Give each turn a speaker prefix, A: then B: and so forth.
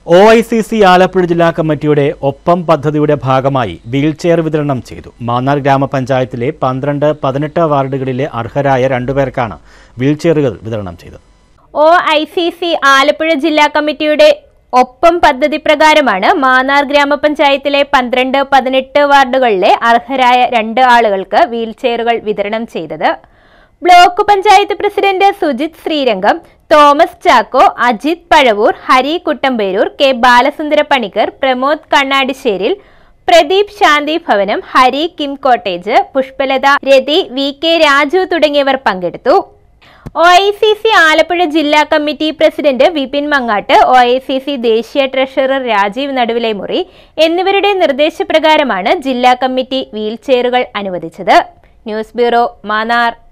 A: O I C C Alappuzha ജില്ലാ കമ്മിറ്റിയുടെ ഒപ്പം പദ്ധതിയുടെ ഭാഗമായി വീൽചെയർ വിതരണം ചെയ്തു മാന്നാർ ഗ്രാമപഞ്ചായത്തിലെ പന്ത്രണ്ട് പതിനെട്ട് വാർഡുകളിലെ അർഹരായ രണ്ടുപേർക്കാണ് വീൽചെയറുകൾ വിതരണം ചെയ്തത്
B: O I C C Alappuzha ജില്ലാ കമ്മിറ്റിയുടെ ഒപ്പം പദ്ധതി പ്രകാരമാണ് മാന്നാർ ഗ്രാമപഞ്ചായത്തിലെ പന്ത്രണ്ട് പതിനെട്ട് വാർഡുകളിലെ അർഹരായ രണ്ട് ആളുകൾക്ക് വീൽചെയറുകൾ വിതരണം ചെയ്തത് block panchayat president Sujith Sreerangam Thomas Chacko Ajith Pazhavoor Hari Kuttamperoor K Balasundara Panicker Pramod Kannadisseril Pradeep Shanti Bhavanam Hari കിം cottage Pushpalatha Rathi V K Raju തുടങ്ങിയവർ പങ്കെടുത്തു O I C C Alappuzha ജില്ലാ കമ്മിറ്റി president Vipin Mangattu O I C C ദേശീയ ട്രഷറർ രാജീവ് നടുവിലെ മുറി എന്നിവരുടെ നിർദ്ദേശപ്രകാരമാണ് ജില്ലാ കമ്മിറ്റി വീൽചെയറുകൾ അനുവദിച്ചത് ന്യൂസ് ബ്യൂറോ മാന്നാർ